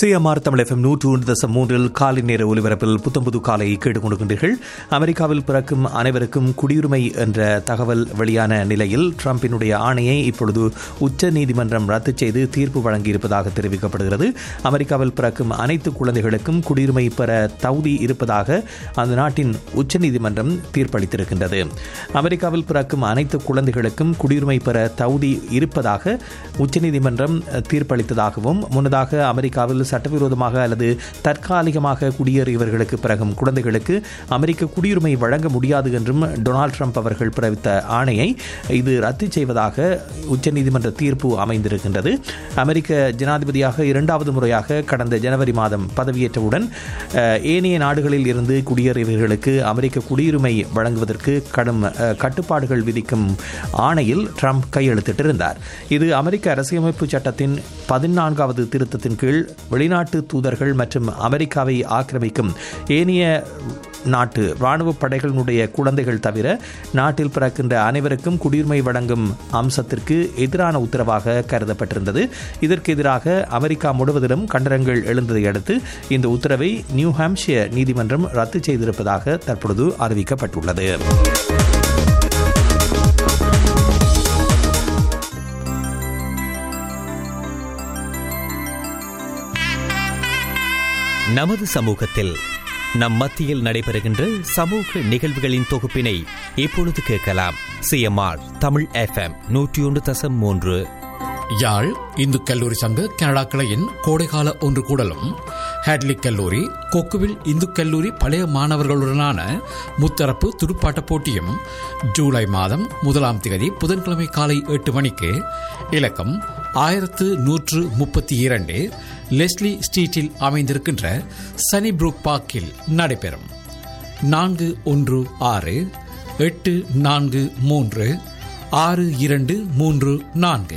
CMR Tamil FM நூற்று ஒன்று தசம் மூன்றில் காலை நேர ஒலிபரப்பில் புத்தம்புது காலை கேட்டுக் கொண்டிருக்கின்றீர்கள் அமெரிக்காவில் பிறக்கும் அனைவருக்கும் குடியுரிமை என்ற தகவல் வெளியான நிலையில் டிரம்பினுடைய ஆணையை இப்பொழுது உச்ச நீதிமன்றம் ரத்து செய்து தீர்ப்பு வழங்கியிருப்பதாக தெரிவிக்கப்படுகிறது அமெரிக்காவில் பிறக்கும் அனைத்து குழந்தைகளுக்கும் குடியுரிமை பெற தகுதி இருப்பதாக அந்த நாட்டின் உச்ச நீதிமன்றம் தீர்ப்பளித்திருக்கின்றது அமெரிக்காவில் பிறக்கும் அனைத்து குழந்தைகளுக்கும் குடியுரிமை பெற தகுதி இருப்பதாக உச்சநீதிமன்றம் தீர்ப்பளித்ததாகவும் முன்னதாக அமெரிக்காவில் சட்டவிரோதமாக அல்லது தற்காலிகமாக குடியேறியவர்களுக்கு பிறகும் குழந்தைகளுக்கு அமெரிக்க குடியுரிமை வழங்க முடியாது என்றும் டொனால்ட் ட்ரம்ப் அவர்கள் பிறப்பித்த ஆணையை இது ரத்து செய்வதாக உச்சநீதிமன்ற தீர்ப்பு அமைந்திருக்கின்றது அமெரிக்க ஜனாதிபதியாக இரண்டாவது முறையாக கடந்த ஜனவரி மாதம் பதவியேற்றவுடன் அஹ், ஏனைய நாடுகளில் இருந்து குடியேறியவர்களுக்கு அமெரிக்க குடியுரிமை வழங்குவதற்கு கடும் அஹ், கட்டுப்பாடுகள் விதிக்கும் ஆணையில் ட்ரம்ப் கையெழுத்திட்டிருந்தார் இது அமெரிக்க அரசியலமைப்பு சட்டத்தின் பதினான்காவது திருத்தத்தின் கீழ் வெளிநாட்டு தூதர்கள் மற்றும் அமெரிக்காவை ஆக்கிரமிக்கும் ஏனைய நாட்டு இராணுவ படைகளினுடைய குழந்தைகள் தவிர நாட்டில் பிறக்கின்ற அனைவருக்கும் குடியுரிமை வழங்கும் அம்சத்திற்கு எதிரான உத்தரவாக கருதப்பட்டிருந்தது இதற்கு எதிராக அமெரிக்கா முழுவதிலும் கண்டனங்கள் எழுந்ததை அடுத்து இந்த உத்தரவை நியூ ஹாம்ஷியர் நீதிமன்றம் ரத்து செய்திருப்பதாக தற்பொழுது அறிவிக்கப்பட்டுள்ளது நமது சமூகத்தில் நம் மத்தியில் நடைபெறுகின்ற சமூக நிகழ்வுகளின் தொகுப்பினை இப்பொழுது கேட்கலாம் சிஎம்ஆர் தமிழ் எஃப்எம் நூற்றி ஒன்று தசம் மூன்று யாழ் இந்து கல்லூரி சங்க கனடா கிளையின் கோடைகால ஒன்று கூடலும் ஹேட்லி கல்லூரி கொக்குவில் இந்து கல்லூரி பழைய மாணவர்களுடனான முத்தரப்பு துடுப்பாட்ட போட்டியும் ஜூலை மாதம் முதலாம் தேதி புதன்கிழமை காலை எட்டு மணிக்கு இலக்கம் ஆயிரத்து நூற்று முப்பத்தி இரண்டு லெஸ்லி ஸ்ட்ரீட்டில் அமைந்திருக்கின்ற சனி புரூக் பார்க்கில் நடைபெறும் நான்கு ஒன்று ஆறு எட்டு நான்கு மூன்று ஆறு இரண்டு மூன்று நான்கு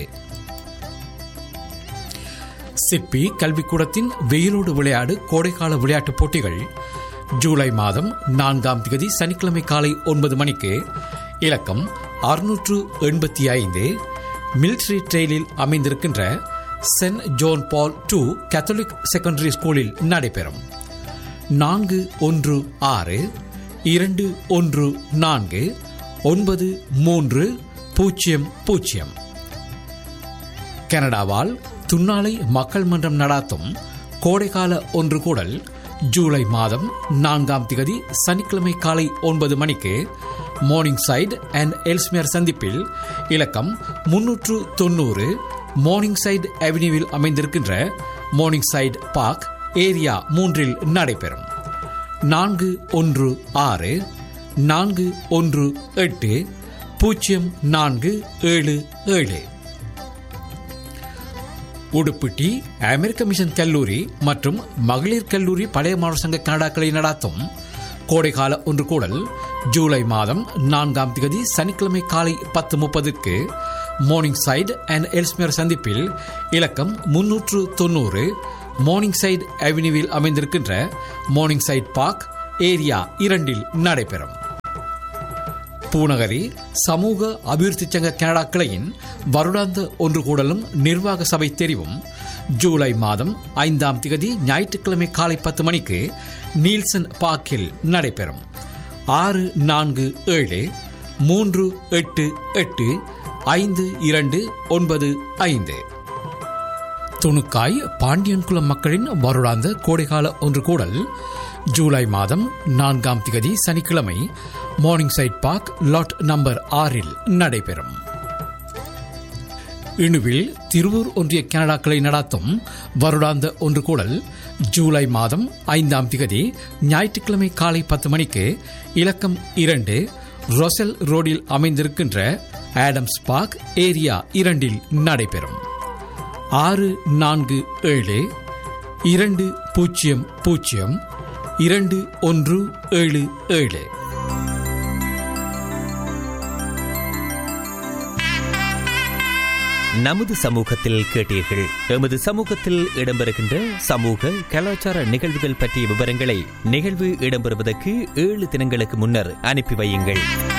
சிற்பி கல்விக்கூடத்தின் வெயிலோடு விளையாடு கோடைக்கால விளையாட்டுப் போட்டிகள் ஜூலை மாதம் நான்காம் தேதி சனிக்கிழமை காலை ஒன்பது மணிக்கு இலக்கம் அறுநூற்று எண்பத்தி ஐந்து மிலிட்ரி ட்ரெயிலில் அமைந்திருக்கின்ற Saint John Paul two Catholic secondary ஸ்கூலில் நடைபெறும் நான்கு ஒன்று ஆறு இரண்டு ஒன்று நான்கு ஒன்பது மூன்று பூஜ்ஜியம் பூஜ்ஜியம் கனடாவால் துன்னாலை மக்கள் மன்றம் நடாத்தும் கோடைகால ஒன்று கூடல் ஜூலை மாதம் நான்காம் திகதி சனிக்கிழமை காலை ஒன்பது மணிக்கு மார்னிங் சைடு அண்ட் எல்ஸ்மியர் சந்திப்பில் இலக்கம் முன்னூற்று தொண்ணூறு மார்னிங் சைடு அவென்யூவில் அமைந்திருக்கின்ற மார்னிங் சைடு பார்க் ஏரியா மூன்றில் நடைபெறும் நான்கு ஒன்று ஆறு நான்கு ஒன்று எட்டு பூஜ்ஜியம் நான்கு ஏழு ஏழு உடுப்பிட்டி அமெரிக்க மிஷன் கல்லூரி மற்றும் மகளிர் கல்லூரி பழைய மாணவர் சங்க கனடாக்களை நடாத்தும் கோடைகால ஒன்று கூடல் ஜூலை மாதம் நான்காம் தேதி சனிக்கிழமை காலை பத்து முப்பதுக்கு மார்னிங் சைடு அண்ட் எல்ஸ்மியர் சந்திப்பில் இலக்கம் முன்னூற்று தொண்ணூறு மார்னிங் சைடு அவென்யூவில் அமைந்திருக்கின்ற மார்னிங் சைடு பார்க் ஏரியா இரண்டில் நடைபெறும் பூநகரி சமூக அபிவிருத்தி சங்க கனடா கிளையின் வருடாந்த ஒன்று கூடலும் நிர்வாக சபை தெரிவும் ஜூலை மாதம் ஐந்தாம் திகதி ஞாயிற்றுக்கிழமை காலை பத்து மணிக்கு நீல்சன் பார்க்கில் நடைபெறும் ஆறு நான்கு ஏழு மூன்று எட்டு எட்டு ஐந்து இரண்டு ஒன்பது ஐந்து துணுக்காய் பாண்டியன்குளம் மக்களின் வருடாந்த கோடைகால ஒன்று கூடல் ஜூலை மாதம் நான்காம் திகதி சனிக்கிழமை morning side park lot number ஆறில் நடைபெறும் இணுவில் திருவூர் ஒன்றிய கனடாக்களை நடாத்தும் வருடாந்த ஒன்று கூடல் ஜூலை மாதம் ஐந்தாம் திகதி ஞாயிற்றுக்கிழமை காலை பத்து மணிக்கு இலக்கம் இரண்டு ரொசல் ரோடில் அமைந்திருக்கின்ற ஆடம்ஸ் பார்க் ஏரியா இரண்டில் நடைபெறும் ஆறு நான்கு ஏழு இரண்டு பூஜ்ஜியம் பூஜ்ஜியம் இரண்டு ஒன்று ஏழு ஏழு நமது சமூகத்தில் கேட்டீர்கள் எமது சமூகத்தில் இடம்பெறுகின்ற சமூக கலாச்சார நிகழ்வுகள் பற்றிய விவரங்களை நிகழ்வு இடம்பெறுவதற்கு ஏழு தினங்களுக்கு முன்னர் அனுப்பி வையுங்கள்